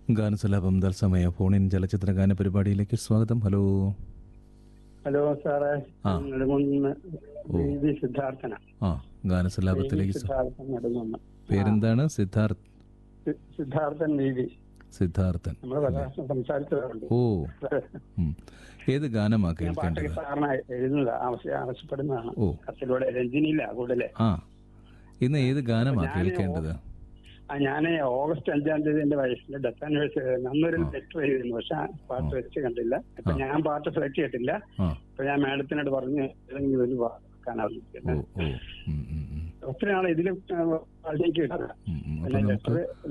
ഗാനസലാപം തത്സമയ ഫോണിൻ ചലച്ചിത്ര ഗാന പരിപാടിയിലേക്ക് സ്വാഗതം ഹലോ ഹലോ സാറേ ആ. നെടുങ്കുന്ന് ഇത് സിദ്ധാർത്ഥന ആ ഗാനസലാപത്തിലേക്ക് സ്വാ- സിദ്ധാർത്ഥൻ നെടുങ്കുന്ന് പേരെന്താണ് സിദ്ധാർത്ഥ് സി- സിദ്ധാർത്ഥൻ ദീപി സിദ്ധാർത്ഥൻ നമ്മൾ പല പ്രാവശ്യം സംസാരിച്ചതുണ്ട് ഓ ഉം. ഏത് ഗാനമാ ഞാൻ പാട്ട് കേൾക്കേണ്ടത് സാറിന് എഴുതുന്നത് ആവശ്യം ആവശ്യപ്പെടുന്നതാണ് ഓ കത്തിലൂടെ രഞ്ജിനിയില്ല കൂടുതലെ ആ ഇന്ന് ഏത് ഗാനമാ കേൾക്കേണ്ടത് ആ ഞാൻ ഓഗസ്റ്റ് അഞ്ചാം തീയതി എന്റെ വയസ്സിന്റെ ഡെത്ത് ആനിവേഴ്സറി അന്നൊരു ലെറ്റർ എഴുതുന്നു പക്ഷെ ആ പാട്ട് വെച്ച് കണ്ടില്ല ഇപ്പൊ ഞാൻ പാട്ട് സെലക്ട് ചെയ്തിട്ടില്ല ആ ഇപ്പൊ ഞാൻ മാഡത്തിനോട് പറഞ്ഞു ഏതെങ്കിലും ഒരു ഓ വാക്കാനാവും ഓ ഉം, ഉം, ഉം. ഒത്തിരി നാളെ ഇതിലും അതിലേക്ക് ഇടാം ഉം, ഉം. അപ്പൊ പിന്നെ നമുക്ക് ലെറ്റർ